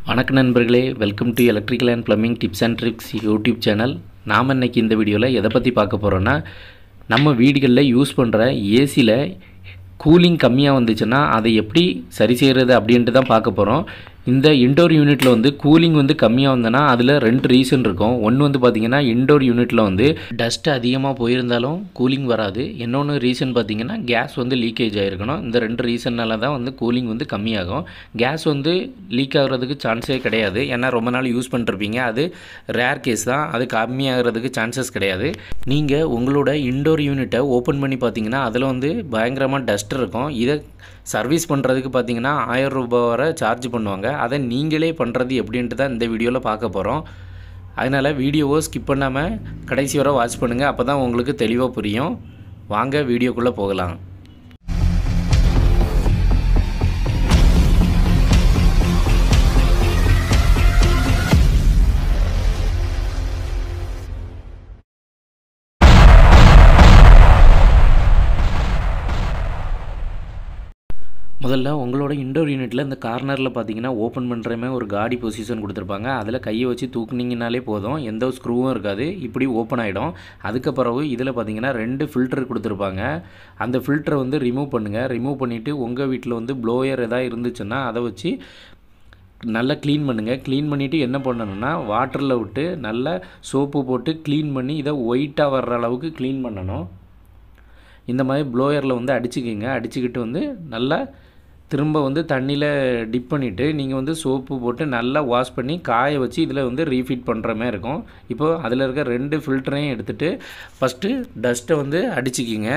வணக்க நண்பர்களே welcome to electrical and plumbing tips and tricks YouTube channel நாம் இன்னைக்கு இந்த வீடியோவில் எதை பற்றி பார்க்க போகிறோன்னா நம்ம வீடுகளில் யூஸ் பண்ணுற ஏசியில் கூலிங் கம்மியாக வந்துச்சுன்னா அதை எப்படி சரி செய்கிறது அப்படின்ட்டு தான் பார்க்க போகிறோம் இந்த இன்டோர் யூனிட்டில் வந்து கூலிங் வந்து கம்மியாக வந்ததுன்னா அதில் ரெண்டு ரீசன் இருக்கும் ஒன்று வந்து பார்த்திங்கன்னா இன்டோர் யூனிட்டில் வந்து டஸ்ட் அதிகமாக போயிருந்தாலும் கூலிங் வராது இன்னொன்று ரீசன் பார்த்திங்கன்னா கேஸ் வந்து லீக்கேஜ் ஆகிருக்கணும் இந்த ரெண்டு ரீசன்னால தான் வந்து கூலிங் வந்து கம்மியாகும் கேஸ் வந்து லீக் ஆகிறதுக்கு சான்ஸே கிடையாது ஏன்னா ரொம்ப நாள் யூஸ் பண்ணிருப்பீங்க அது ரேர் கேஸ் தான் அது கம்மியாகிறதுக்கு சான்சஸ் கிடையாது நீங்கள் உங்களோட இன்டோர் யூனிட்டை ஓப்பன் பண்ணி பார்த்தீங்கன்னா அதில் வந்து பயங்கரமாக டஸ்ட் இருக்கும் இதை சர்வீஸ் பண்ணுறதுக்கு பார்த்தீங்கன்னா ஆயிரம் ரூபாய் வரை சார்ஜ் பண்ணுவாங்க அதை நீங்களே பண்ணுறது எப்படின்ட்டு தான் இந்த வீடியோவில் பார்க்க போகிறோம் அதனால் வீடியோவை ஸ்கிப் பண்ணாமல் கடைசி வரை வாட்ச் பண்ணுங்கள் அப்போ தான் உங்களுக்கு தெளிவாக புரியும் வாங்க வீடியோக்குள்ளே போகலாம் முதல்ல உங்களோட இன்டோர் யூனிட்டில் இந்த கார்னரில் பார்த்தீங்கன்னா ஓப்பன் பண்ணுறமே ஒரு காடி பொசிஷன் கொடுத்துருப்பாங்க அதில் கையை வச்சு தூக்குனீங்கனாலே போதும் எந்த ஸ்க்ரூவும் இருக்காது இப்படி ஓப்பன் ஆகிடும் அதுக்கு பிறகு இதில் பார்த்தீங்கன்னா ரெண்டு ஃபில்டர் கொடுத்துருப்பாங்க அந்த ஃபில்டரை வந்து ரிமூவ் பண்ணுங்கள் ரிமூவ் பண்ணிவிட்டு உங்கள் வீட்டில் வந்து ப்ளோயர் எதாவது இருந்துச்சுன்னா அதை வச்சு நல்லா க்ளீன் பண்ணுங்கள் க்ளீன் பண்ணிவிட்டு என்ன பண்ணணும்னா வாட்டரில் விட்டு நல்லா சோப்பு போட்டு க்ளீன் பண்ணி இதை ஒயிட்டாக வர்ற அளவுக்கு க்ளீன் பண்ணணும் இந்த மாதிரி ப்ளோயரில் வந்து அடிச்சுக்கிங்க அடிச்சுக்கிட்டு வந்து நல்லா திரும்ப வந்து தண்ணியில் டிப் பண்ணிவிட்டு நீங்கள் வந்து சோப்பு போட்டு நல்லா வாஷ் பண்ணி காய வச்சு இதில் வந்து ரீஃபிட் பண்ணுற மாதிரி இருக்கும் இப்போது அதில் இருக்க ரெண்டு ஃபில்டரையும் எடுத்துகிட்டு ஃபஸ்ட்டு டஸ்ட்டை வந்து அடிச்சுக்கிங்க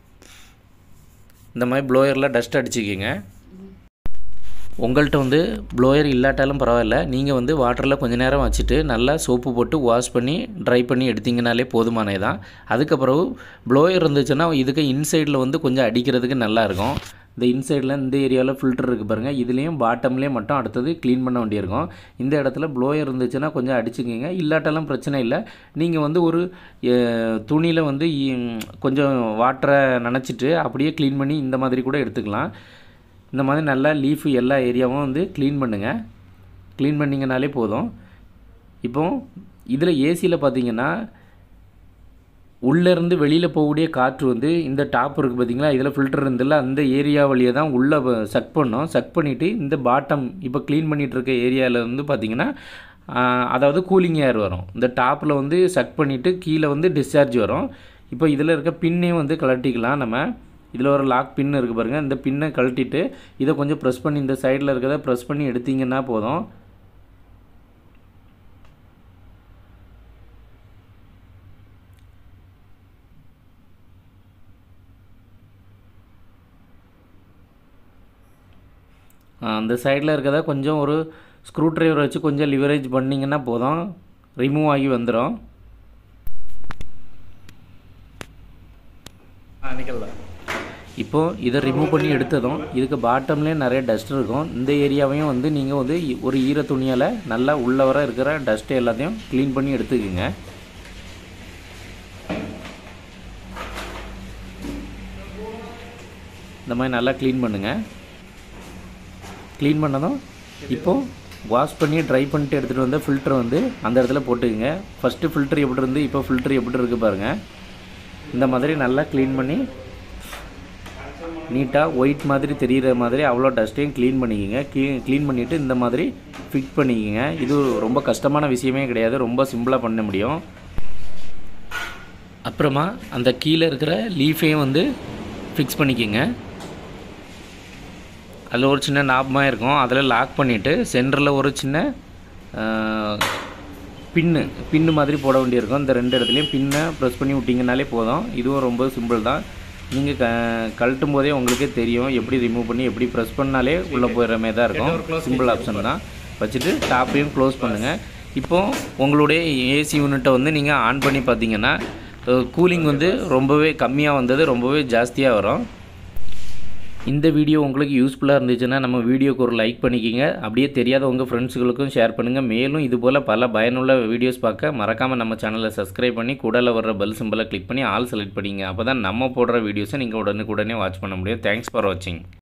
இந்த மாதிரி ப்ளோயரில் டஸ்ட் அடிச்சுக்கிங்க உங்கள்கிட்ட வந்து ப்ளோயர் இல்லாட்டாலும் பரவாயில்ல நீங்கள் வந்து வாட்டரில் கொஞ்ச நேரம் வச்சுட்டு நல்லா சோப்பு போட்டு வாஷ் பண்ணி ட்ரை பண்ணி எடுத்திங்கனாலே போதுமானே தான் அதுக்கப்புறம் ப்ளோயர் இருந்துச்சுன்னா இதுக்கு இன்சைடில் வந்து கொஞ்சம் அடிக்கிறதுக்கு நல்லாயிருக்கும் இந்த இன்சைடில் இந்த ஏரியாவில் ஃபில்டர் இருக்குது பாருங்கள் இதுலேயும் பாட்டம்லேயும் மட்டும் அடுத்தது க்ளீன் பண்ண வேண்டியிருக்கும் இந்த இடத்துல ப்ளோயர் இருந்துச்சுன்னா கொஞ்சம் அடிச்சுக்கிங்க இல்லாட்டாலும் பிரச்சனை இல்லை நீங்கள் வந்து ஒரு துணியில் வந்து கொஞ்சம் வாட்டரை நனைச்சிட்டு அப்படியே க்ளீன் பண்ணி இந்த மாதிரி கூட எடுத்துக்கலாம் இந்த மாதிரி நல்லா லீஃபு எல்லா ஏரியாவும் வந்து க்ளீன் பண்ணுங்கள் க்ளீன் பண்ணிங்கனாலே போதும் இப்போ இதில் ஏசியில் பார்த்தீங்கன்னா உள்ளேருந்து வெளியில் போகக்கூடிய காற்று வந்து இந்த டாப் இருக்குது பார்த்தீங்களா இதில் ஃபில்டர் இருந்தில்ல அந்த ஏரியா வழியாக தான் உள்ளே சக் பண்ணோம் சக் பண்ணிவிட்டு இந்த பாட்டம் இப்போ க்ளீன் பண்ணிகிட்டு இருக்க ஏரியாவில் வந்து பார்த்திங்கன்னா அதாவது கூலிங் ஏர் வரும் இந்த டாப்பில் வந்து சக் பண்ணிவிட்டு கீழே வந்து டிஸ்சார்ஜ் வரும் இப்போ இதில் இருக்க பின்னையும் வந்து கலட்டிக்கலாம் நம்ம இதில் ஒரு லாக் பின் இருக்குது பாருங்கள் இந்த பின்னை கழட்டிட்டு இதை கொஞ்சம் ப்ரெஸ் பண்ணி இந்த சைடில் இருக்கிறத ப்ரெஸ் பண்ணி எடுத்திங்கன்னா போதும் அந்த சைடில் இருக்கிறத கொஞ்சம் ஒரு ஸ்க்ரூ ட்ரைவர் வச்சு கொஞ்சம் லிவரேஜ் பண்ணிங்கன்னா போதும் ரிமூவ் ஆகி வந்துடும் இப்போது இதை ரிமூவ் பண்ணி எடுத்ததும் இதுக்கு பாட்டம்லேயே நிறைய டஸ்ட் இருக்கும் இந்த ஏரியாவையும் வந்து நீங்கள் வந்து ஒரு ஈர துணியால் நல்லா உள்ளே வர இருக்கிற டஸ்ட்டு எல்லாத்தையும் க்ளீன் பண்ணி எடுத்துக்கோங்க இந்த மாதிரி நல்லா க்ளீன் பண்ணுங்கள் க்ளீன் பண்ணதும் இப்போது வாஷ் பண்ணி ட்ரை பண்ணிட்டு எடுத்துகிட்டு வந்த ஃபில்டர் வந்து அந்த இடத்துல போட்டுக்கோங்க ஃபஸ்ட்டு ஃபில்டர் எப்படி இருந்து இப்போ ஃபில்டர் எப்படி இருக்குது பாருங்கள் இந்த மாதிரி நல்லா க்ளீன் பண்ணி நீட்டாக ஒயிட் மாதிரி தெரிகிற மாதிரி அவ்வளோ டஸ்ட்டையும் க்ளீன் பண்ணிக்கோங்க க்ளீ க்ளீன் பண்ணிவிட்டு இந்த மாதிரி ஃபிட் பண்ணிக்கோங்க இது ரொம்ப கஷ்டமான விஷயமே கிடையாது ரொம்ப சிம்பிளாக பண்ண முடியும் அப்புறமா அந்த கீழே இருக்கிற லீஃபையும் வந்து ஃபிக்ஸ் பண்ணிக்கோங்க அதில் ஒரு சின்ன நாபமாக இருக்கும் அதில் லாக் பண்ணிவிட்டு சென்டரில் ஒரு சின்ன பின்னு பின்னு மாதிரி போட வேண்டியிருக்கும் இந்த ரெண்டு இடத்துலையும் பின்னை ப்ரெஸ் பண்ணி விட்டிங்கனாலே போதும் இதுவும் ரொம்ப சிம்பிள் தான் நீங்கள் க கழட்டும் போதே உங்களுக்கே தெரியும் எப்படி ரிமூவ் பண்ணி எப்படி ப்ரெஸ் பண்ணாலே உள்ளே போயிடுற மாதிரி தான் இருக்கும் சிம்பிள் ஆப்ஷன் தான் வச்சுட்டு டாப்பையும் க்ளோஸ் பண்ணுங்கள் இப்போது உங்களுடைய ஏசி யூனிட்டை வந்து நீங்கள் ஆன் பண்ணி பார்த்தீங்கன்னா கூலிங் வந்து ரொம்பவே கம்மியாக வந்தது ரொம்பவே ஜாஸ்தியாக வரும் இந்த வீடியோ உங்களுக்கு யூஸ்ஃபுல்லாக இருந்துச்சுன்னா நம்ம வீடியோக்கு ஒரு லைக் பண்ணிக்கிங்க அப்படியே தெரியாத உங்கள் ஃப்ரெண்ட்ஸுகளுக்கும் ஷேர் பண்ணுங்கள் மேலும் இது போல் பல பயனுள்ள வீடியோஸ் பார்க்க மறக்காமல் நம்ம சேனலை சப்ஸ்கிரைப் பண்ணி கூடல வர்ற பெல் சிம்பிளை கிளிக் பண்ணி ஆல் செலக்ட் பண்ணிங்க அப்போ தான் நம்ம போடுற வீடியோஸை நீங்கள் உடனுக்குடனே வாட்ச் பண்ண முடியும் தேங்க்ஸ் ஃபார் வாட்சிங்